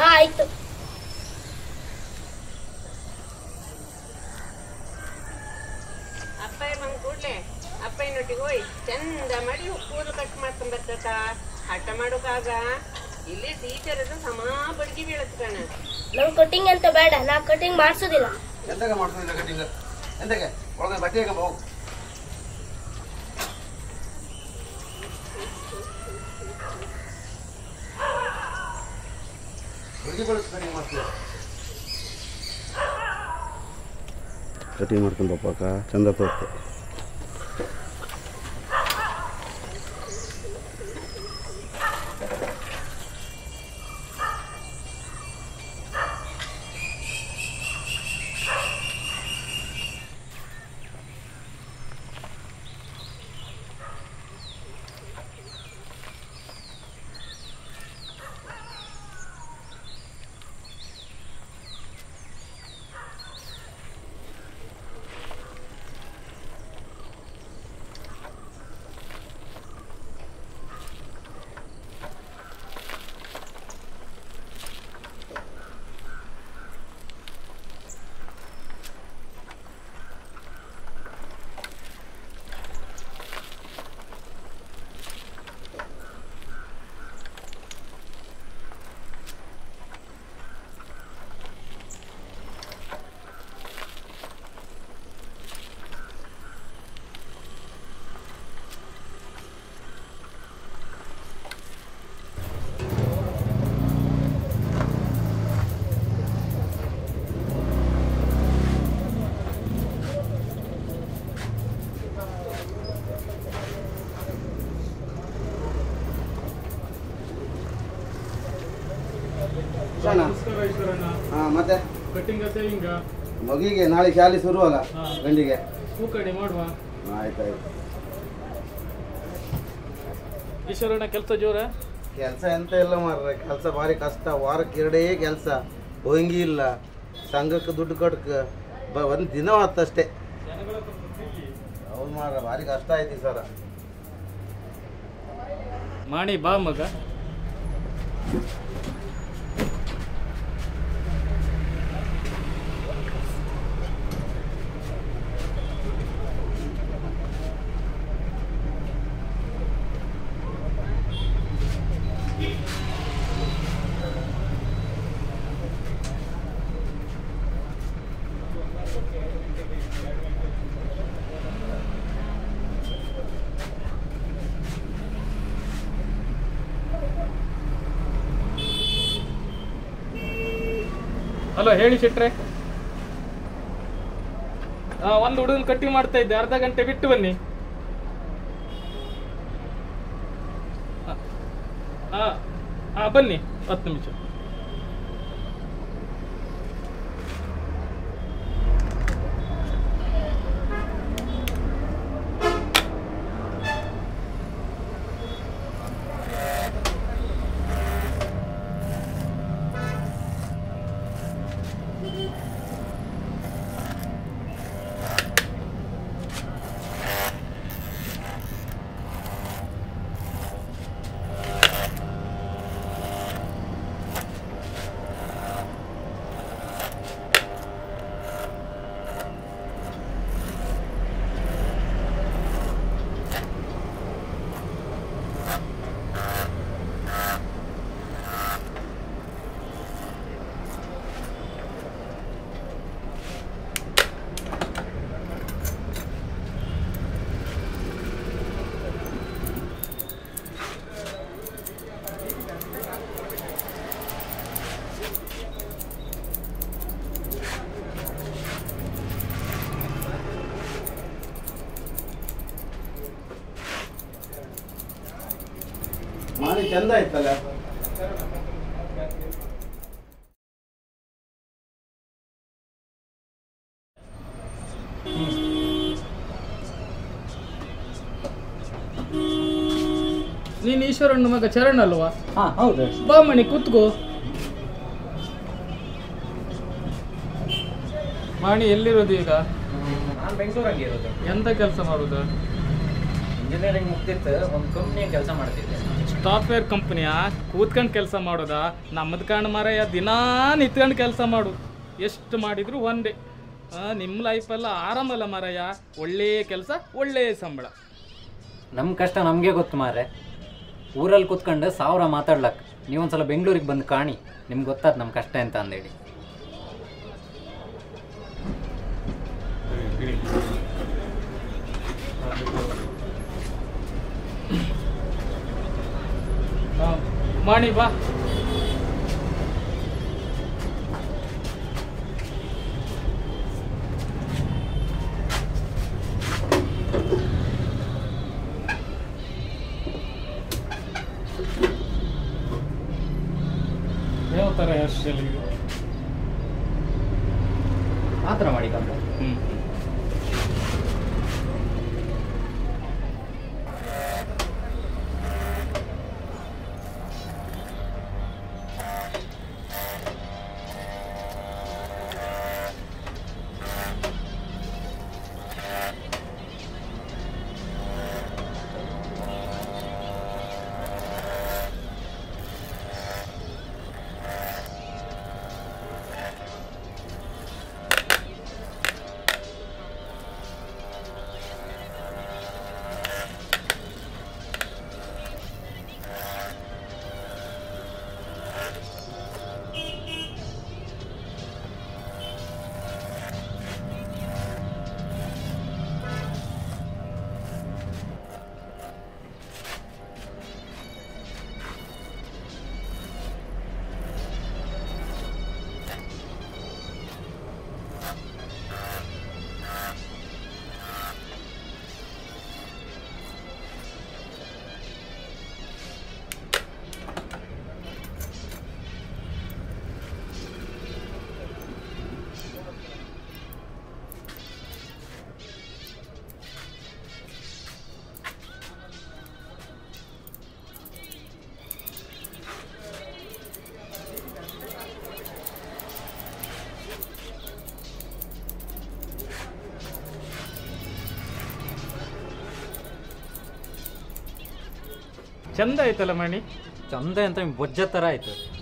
ಹಾ ಆಯ್ತು ಅಪ್ಪಾಯಿ ಬಂದ್ ಕೂಡ್ಲೆ ಅಪ್ಪಯ್ಯನೊಟ್ಟಿಗೆ ಹೋಯ್ ಚಂದ ಮಾಡಿ ಕೂದಲು ಕಟ್ ಮಾಡ್ಕೊಂಡ್ ಬರ್ತತ ಹಠ ಮಾಡೋಕಾಗ ಇಲ್ಲಿ ಟೀಚರ್ ಅದು ಸಮ ಬಡ್ಗಿ ಬೀಳತ್ ಕಣ ನಂಗೆ ಕಟಿಂಗ್ ಅಂತ ಬೇಡ ನಾ ಕಟಿಂಗ್ ಮಾಡ್ಸೋದಿಲ್ಲ ಎಂತಕ್ಕೆ ಮಾಡ್ಕೊಂಡಿಲ್ಲ ಕಟ್ಟಿಂಗ್ ಎಂತಕ್ಕೆ ಒಳಗೆ ಬಟ್ಟೆ ಹಾಕ ಹೋಗು ಹುಡುಗಿ ಬೆಳೆಸ್ ಕಟಿಂಗ್ ಮಾಡ್ತೀವಿ ಕಟಿಂಗ್ ಮಾಡ್ಕೊಂಡು ಪಾಪ ಚಂದ ತೋರ್ತೆ ನಮಸ್ಕಾರ ಈಶ್ವರಣ್ಣ ಹಾಂ ಮತ್ತೆ ಕಟ್ಟಿಂಗ್ ಸೇವಿಂಗ ಮಗಿಗೆ ನಾಳೆ ಶಾಲೆ ಶುರು ಅಲ್ಲ ಹಾ. ಗಂಡಿಗೆ ಹೂ ಕಡೆ ಮಾಡುವ ಆಯ್ತಾಯ್ತು ಈಶ್ವರಣ್ಣ ಕೆಲಸ ಜೋರ ಕೆಲಸ ಎಂತ ಇಲ್ಲ ಮಾರ್ರೆ ಕೆಲಸ ಭಾರಿ ಕಷ್ಟ ವಾರಕ್ಕೆ ಎರಡೇ ಕೆಲಸ ಹೋಗಿ ಇಲ್ಲ ಸಂಘಕ್ಕೆ ದುಡ್ಡು ಕಟ್ಕ ಬ ಒಂದು ದಿನ ಹೊತ್ತಷ್ಟೇ ಹೌದು ಮಾರ್ರೆ ಭಾರಿ ಕಷ್ಟ ಐತಿ ಸರ ಮಾಡಿ ಬಾ ಮಗ ಹಲೋ ಹೇಳಿ ಶೆಟ್ರೆ ಹಾ ಒಂದು ಹುಡುಗನ ಕಟ್ಟಿಂಗ್ ಮಾಡ್ತಾ ಇದ್ದೆ ಅರ್ಧ ಗಂಟೆ ಬಿಟ್ಟು ಬನ್ನಿ ಹಾ. ಹಾ ಹಾ ಬನ್ನಿ ಹತ್ತು ನಿಮಿಷ ಮಾಡಿ ಚಂದ ಆಯ್ತಲ್ಲ ನೀನು ಈಶ್ವರಣ್ಣ ಮಗ ಚರಣ್ ಅಲ್ವಾ ಹಾ ಹೌದು ಬಾ ಮಣಿ ಕೂತ್ಕೋ ಮಾಣಿ ಎಲ್ಲಿರೋದು ಈಗ ನಾನು ಬೆಂಗಳೂರಲ್ಲಿ ಇರೋದು ಎಂತ ಕೆಲಸ ಮಾಡುದು ಇಂಜಿನಿಯರಿಂಗ್ ಮುಗ್ದಿತ್ತು ಒಂದು ಕಂಪ್ನಿ ಕೆಲಸ ಮಾಡ್ತಿದ್ದೆ ಸಾಫ್ಟ್ವೇರ್ ಕಂಪ್ನಿಯ ಕೂತ್ಕೊಂಡು ಕೆಲಸ ಮಾಡೋದಾ ನಮ್ಮದು ಕಾಣ್ ಮಾರಾಯ ದಿನಾ ನಿಂತ್ಕೊಂಡು ಕೆಲಸ ಮಾಡು ಎಷ್ಟು ಮಾಡಿದ್ರು ಒಂದೇ ನಿಮ್ಮ ಲೈಫೆಲ್ಲ ಆರಾಮಲ್ಲ ಮಾರಾಯ ಒಳ್ಳೆಯ ಕೆಲಸ ಒಳ್ಳೆಯ ಸಂಬಳ ನಮ್ಮ ಕಷ್ಟ ನಮಗೆ ಗೊತ್ತು ಮಾರೆ ಊರಲ್ಲಿ ಕೂತ್ಕೊಂಡು ಸಾವಿರ ಮಾತಾಡ್ಲಕ್ ನೀವೊಂದ್ಸಲ ಬೆಂಗಳೂರಿಗೆ ಬಂದು ಕಾಣಿ ನಿಮ್ಗೆ ಗೊತ್ತಾದ್ ನಮ್ಮ ಕಷ್ಟ ಎಂತ ಅಂದೇಳಿ ಆ, ಮಾಡಿ ಬಾ ಯಾವ ಥರ ಹೇರ್ ಸ್ಟೈಲ್ ಇದು ಆ ಥರ ಮಾಡಿ ಕಂತ ಹ್ಞೂ ಚಂದ ಆಯ್ತಲ್ಲ ಮಣಿ ಚಂದ ಅಂತ ಬೊಜ್ಜ ಥರ ಆಯ್ತು